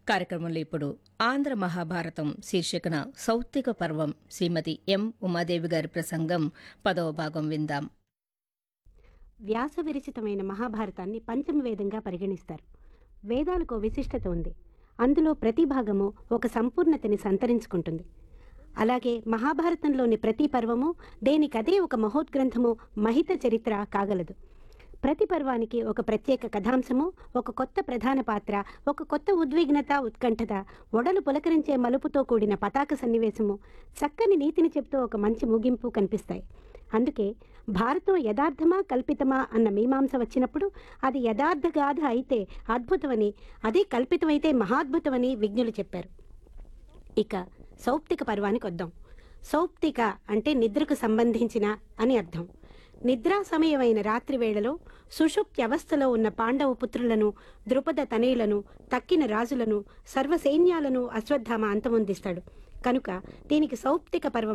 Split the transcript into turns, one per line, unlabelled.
కార్యక్రమంలో ఇప్పుడు ఆంధ్ర మహాభారతం శీర్షికన సౌత్తిక పర్వం శ్రీమతి ఎం ఉమాదేవి గారి ప్రసంగం పదవ భాగం విందాం
వ్యాస విరచితమైన మహాభారతాన్ని పంచమ వేదంగా పరిగణిస్తారు వేదాలకు విశిష్టత ఉంది అందులో ప్రతి భాగము ఒక సంపూర్ణతని సంతరించుకుంటుంది అలాగే మహాభారతంలోని ప్రతి పర్వము దేనికదే ఒక మహోద్గ్రంథము మహిత చరిత్ర కాగలదు ప్రతి పర్వానికి ఒక ప్రత్యేక కథాంశము ఒక కొత్త ప్రధాన పాత్ర ఒక కొత్త ఉద్విగ్నత ఉత్కంఠత ఒడలు పులకరించే మలుపుతో కూడిన పతాక సన్నివేశము చక్కని నీతిని చెప్తూ ఒక మంచి ముగింపు కనిపిస్తాయి అందుకే భారతం యథార్థమా కల్పితమా అన్న మీమాంస వచ్చినప్పుడు అది యథార్థ గాథ అయితే అద్భుతమని అదే కల్పితమైతే మహాద్భుతమని విజ్ఞులు చెప్పారు ఇక సౌప్తిక పర్వానికి వద్దాం సౌప్తిక అంటే నిద్రకు సంబంధించిన అని అర్థం నిద్రా సమయమైన రాత్రి వేళలో సుషుప్తి అవస్థలో ఉన్న పాండవ పుత్రులను ద్రుపద తనయులను తక్కిన రాజులను సర్వసైన్యాలను అశ్వత్థామ అంతమొందిస్తాడు కనుక దీనికి సౌప్తిక పర్వం